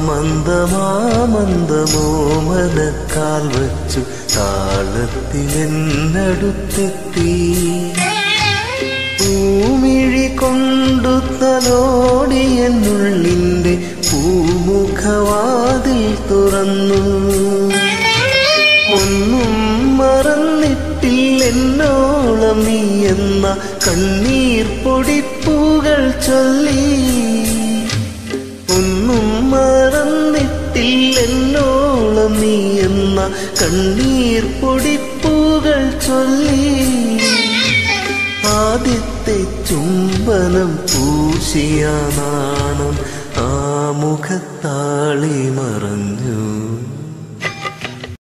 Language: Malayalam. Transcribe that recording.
മന്ദമാമന്ദമോ മനക്കാൽ വച്ചു താളത്തിലെന്നടുത്തെത്തി പൂമിഴി കൊണ്ടു തലോടിയെന്നുള്ളിൻ്റെ പൂമുഖവാതിൽ തുറന്നു ഒന്നും മറന്നിട്ടില്ലെന്നോളം നീ എന്ന കണ്ണീർ പൊടിപ്പൂകൾ ചൊല്ലി ഒന്നും മറന്നിട്ടില്ലെന്നോളം നീ എന്ന കണ്ണീർ പൊടിപ്പൂകൾ ചൊല്ലി ആദ്യത്തെ ചുംബനം പൂശിയ നാണം ആ മുഖത്താളി മറഞ്ഞു